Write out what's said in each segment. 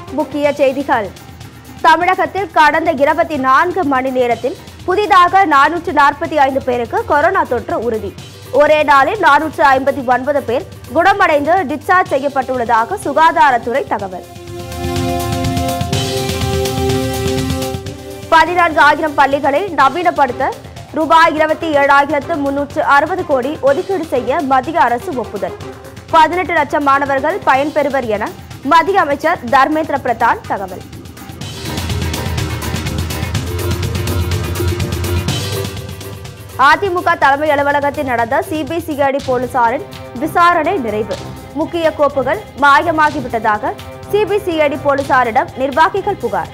முக்கிய செய்திகள் தமிழகத்தில் கடந்த இருபத்தி நான்கு மணி நேரத்தில் புதிதாக நானூற்று நாற்பத்தி ஐந்து பேருக்கு கொரோனா தொற்று உறுதி ஒரே நாளில் நானூற்று ஐம்பத்தி ஒன்பது பேர் குணமடைந்து டிஸ்சார்ஜ் செய்யப்பட்டுள்ளதாக சுகாதாரத்துறை தகவல் பதினான்கு ஆயிரம் பள்ளிகளை நவீனப்படுத்த ரூபாய் இருபத்தி ஏழாயிரத்து முன்னூற்று அறுபது கோடி ஒதுக்கீடு செய்ய மத்திய அரசு ஒப்புதல் பதினெட்டு லட்சம் மாணவர்கள் பயன்பெறுவர் என மத்திய அமைச்சர் தர்மேந்திர பிரதான் தகவல் அதிமுக தலைமை அலுவலகத்தில் நடந்த சிபிசிஐடி போலீசாரின் விசாரணை நிறைவு முக்கிய கோப்புகள் மாயமாகிவிட்டதாக சிபிசிஐடி போலீசாரிடம் நிர்வாகிகள் புகார்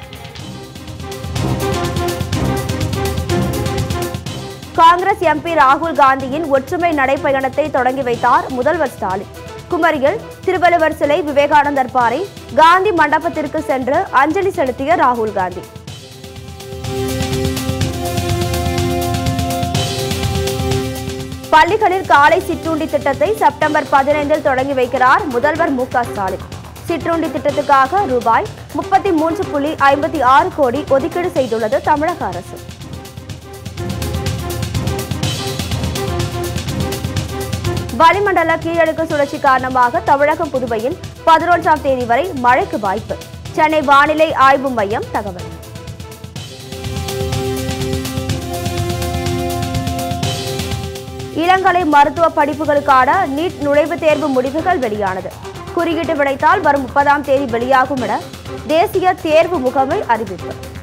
காங்கிரஸ் எம்பி ராகுல் காந்தியின் ஒற்றுமை நடைப்பயணத்தை தொடங்கி வைத்தார் முதல்வர் ஸ்டாலின் குமரியில் திருவள்ளுவர் சிலை விவேகானந்தர் பாறை காந்தி மண்டபத்திற்கு சென்று அஞ்சலி செலுத்திய ராகுல் காந்தி பள்ளிகளில் காலை சிற்றுண்டி திட்டத்தை செப்டம்பர் பதினைந்தில் தொடங்கி வைக்கிறார் முதல்வர் மு க ஸ்டாலின் சிற்றுண்டி திட்டத்துக்காக ரூபாய் முப்பத்தி மூன்று புள்ளி ஐம்பத்தி ஆறு கோடி ஒதுக்கீடு செய்துள்ளது தமிழக அரசு வளிமண்டல கீழடுக்கு சுழற்சி காரணமாக தமிழகம் புதுவையில் பதினொன்றாம் தேதி வரை மழைக்கு வாய்ப்பு சென்னை வானிலை ஆய்வு மையம் தகவல் இளங்கலை மருத்துவ படிப்புகளுக்கான நீட் நுழைவுத் தேர்வு முடிவுகள் வெளியானது குறியீட்டு விடைத்தால் வரும் முப்பதாம் தேதி வெளியாகும் என தேசிய தேர்வு முகமை அறிவிப்பு